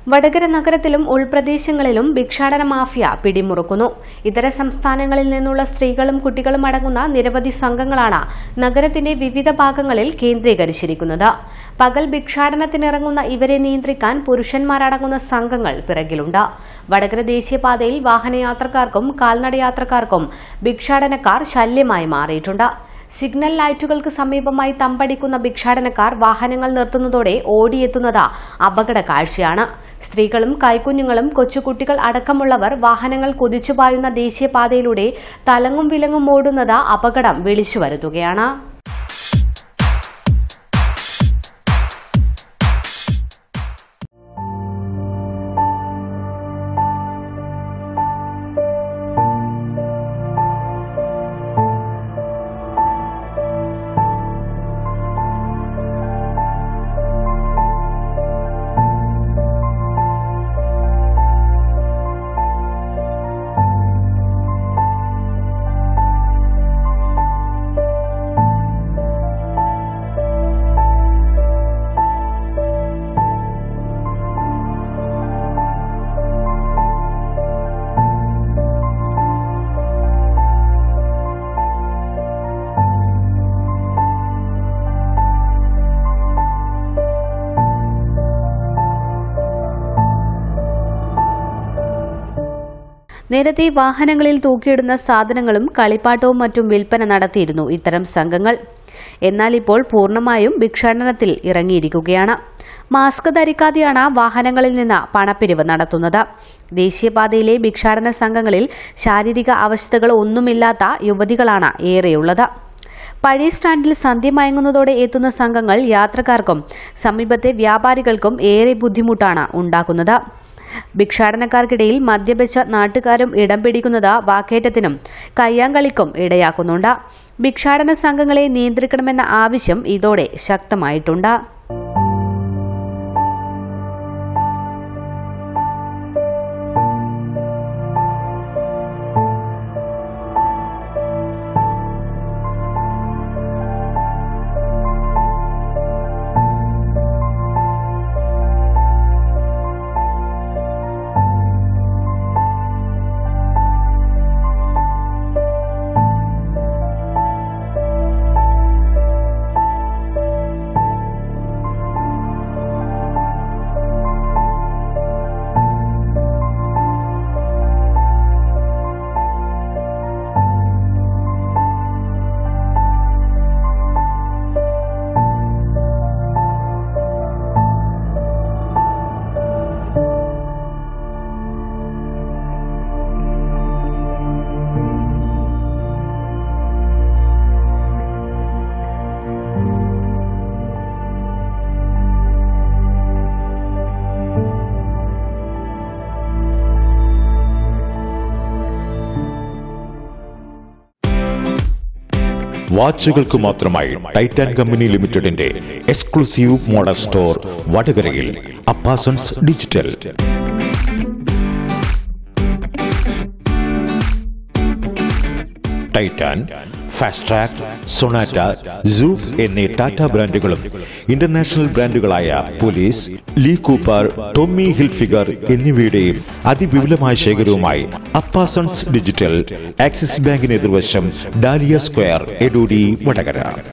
വടകര നഗരത്തിലും ഉൾപ്രദേശങ്ങളിലും ഭിക്ഷാടന മാഫിയ പിടിമുറുക്കുന്നു ഇതര സംസ്ഥാനങ്ങളിൽ നിന്നുള്ള സ്ത്രീകളും കുട്ടികളും അടങ്ങുന്ന നിരവധി സംഘങ്ങളാണ് നഗരത്തിന്റെ വിവിധ ഭാഗങ്ങളിൽ കേന്ദ്രീകരിച്ചിരിക്കുന്നത് പകൽ ഭിക്ഷാടനത്തിനിറങ്ങുന്ന ഇവരെ നിയന്ത്രിക്കാൻ പുരുഷന്മാരടങ്ങുന്ന സംഘങ്ങൾ പിറകിലുണ്ട് വടകര ദേശീയപാതയിൽ വാഹനയാത്രക്കാർക്കും കാൽനടയാത്രക്കാർക്കും ഭിക്ഷാടനക്കാർ ശല്യമായി മാറിയിട്ടുണ്ട് സിഗ്നൽ ലൈറ്റുകൾക്ക് സമീപമായി തമ്പടിക്കുന്ന ഭിക്ഷാടനക്കാർ വാഹനങ്ങൾ നിർത്തുന്നതോടെ ഓടിയെത്തുന്നത് അപകട കാഴ്ചയാണ് സ്ത്രീകളും കൈക്കുഞ്ഞുങ്ങളും കൊച്ചുകുട്ടികൾ അടക്കമുള്ളവർ വാഹനങ്ങൾ കുതിച്ചുപായുന്ന ദേശീയപാതയിലൂടെ തലങ്ങും വിലങ്ങും ഓടുന്നത് അപകടം വിളിച്ചു വരുത്തുകയാണ് നേരത്തെ വാഹനങ്ങളിൽ തൂക്കിയിടുന്ന സാധനങ്ങളും കളിപ്പാട്ടവും മറ്റും വിൽപ്പന നടത്തിയിരുന്നു ഇത്തരം സംഘങ്ങൾ എന്നാൽ ഇപ്പോൾ പൂർണ്ണമായും ഭിക്ഷാടനത്തിൽ ഇറങ്ങിയിരിക്കുകയാണ് മാസ്ക് ധരിക്കാതെയാണ് വാഹനങ്ങളിൽ നിന്ന് പണപ്പിരിവ് നടത്തുന്നത് ദേശീയപാതയിലെ ഭിക്ഷാടന സംഘങ്ങളിൽ ശാരീരിക അവസ്ഥകൾ ഒന്നുമില്ലാത്ത യുവതികളാണ് ഏറെയുള്ളത് പഴയ സ്റ്റാൻഡിൽ സന്ധ്യ മയങ്ങുന്നതോടെ എത്തുന്ന സംഘങ്ങൾ യാത്രക്കാർക്കും സമീപത്തെ വ്യാപാരികൾക്കും ഏറെ ബുദ്ധിമുട്ടാണ് ഉണ്ടാക്കുന്നത് ഭിക്ഷാടനക്കാർക്കിടയിൽ മദ്യപിച്ച നാട്ടുകാരും ഇടം പിടിക്കുന്നത് വാക്കേറ്റത്തിനും കയ്യാങ്കളിക്കും ഇടയാക്കുന്നുണ്ട് ഭിക്ഷാടന സംഘങ്ങളെ നിയന്ത്രിക്കണമെന്ന ആവശ്യം ഇതോടെ ശക്തമായിട്ടുണ്ട് വാച്ചുകൾക്ക് മാത്രമായി ടൈറ്റാൻ കമ്പനി ലിമിറ്റഡിന്റെ എക്സ്ക്ലൂസീവ് മോഡൽ സ്റ്റോർ വടകരയിൽ Appasons digital Titan Fastrack Sonata Zoop എന്നീ ടാറ്റ ബ്രാൻഡുകളും ഇന്റർനാഷണൽ ബ്രാൻഡുകളായ Police Lee Cooper Tommy Hilfiger എന്നിവയുടെയും അതിവിപുലമായ ശേഖരവുമായി അപ്പാസൺസ് ഡിജിറ്റൽ ആക്സിസ് ബാങ്കിന് എതിർവശം ഡാലിയ സ്ക്വയർ എഡൂഡി വടകര